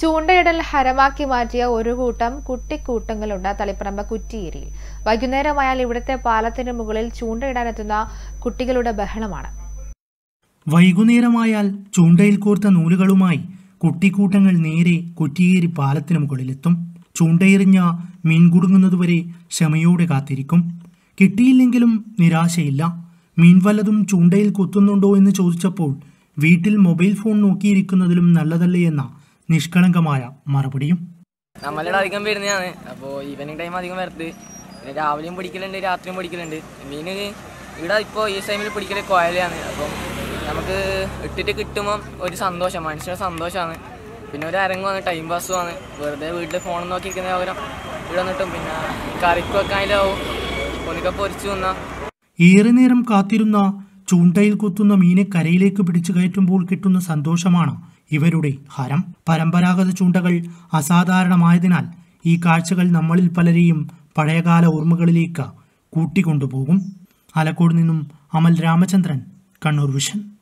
ചൂണ്ടയിടൽ ഹരമാക്കി മാറ്റിയ ഒരു കൂട്ടം കുട്ടിക്കൂട്ടങ്ങളുണ്ട് തളിപ്പറമ്പ് കുറ്റിയേരിയിൽ വൈകുന്നേരമായാൽ ഇവിടുത്തെ പാലത്തിന് മുകളിൽ ചൂണ്ടയിടാനെത്തുന്ന കുട്ടികളുടെ ബഹളമാണ് വൈകുന്നേരമായാൽ ചൂണ്ടയിൽ കോർത്ത നൂലുകളുമായി കുട്ടിക്കൂട്ടങ്ങൾ നേരെ കുറ്റിയേരി പാലത്തിന് മുകളിലെത്തും ചൂണ്ടയെറിഞ്ഞ മീൻ കുടുങ്ങുന്നതുവരെ ക്ഷമയോടെ കാത്തിരിക്കും കിട്ടിയില്ലെങ്കിലും നിരാശയില്ല മീൻ വല്ലതും ചൂണ്ടയിൽ കൊത്തുന്നുണ്ടോ എന്ന് ചോദിച്ചപ്പോൾ വീട്ടിൽ മൊബൈൽ ഫോൺ നോക്കിയിരിക്കുന്നതിലും നല്ലതല്ലേ എന്ന നിഷ്കളങ്കമായ മറുപടിയും നമ്മളിവിടെ അധികം വരുന്നതാണ് അപ്പോൾ ഈവനിങ് ടൈം അധികം വരത്ത് പിന്നെ രാവിലെയും പിടിക്കലുണ്ട് രാത്രിയും പിടിക്കലുണ്ട് മീൻ ഇവിടെ ഇപ്പോൾ ഈ ടൈമിൽ പിടിക്കൽ കോയലാണ് അപ്പം നമുക്ക് ഇട്ടിട്ട് കിട്ടുമ്പം ഒരു സന്തോഷം മനുഷ്യരുടെ സന്തോഷമാണ് പിന്നെ ഒരു അരങ്ങുമാണ് ടൈം പാസ്സുമാണ് വെറുതെ വീട്ടിൽ ഫോൺ നോക്കിയിരിക്കുന്ന പകരം ഇവിടെ വന്നിട്ടും പിന്നെ കറിക്ക് വെക്കാനാവും ഒന്നിക്കെ പൊരിച്ചു വന്നാൽ ഏറെ നേരം കാത്തിരുന്ന ചൂണ്ടയിൽ കുത്തുന്ന മീനെ കരയിലേക്ക് പിടിച്ചു കയറ്റുമ്പോൾ കിട്ടുന്ന സന്തോഷമാണ് ഇവരുടെ ഹരം പരമ്പരാഗത ചൂണ്ടകൾ അസാധാരണമായതിനാൽ ഈ കാഴ്ചകൾ നമ്മളിൽ പലരെയും പഴയകാല ഓർമ്മകളിലേക്ക് കൂട്ടിക്കൊണ്ടുപോകും ആലക്കോട് നിന്നും അമൽ രാമചന്ദ്രൻ കണ്ണൂർ വിഷൻ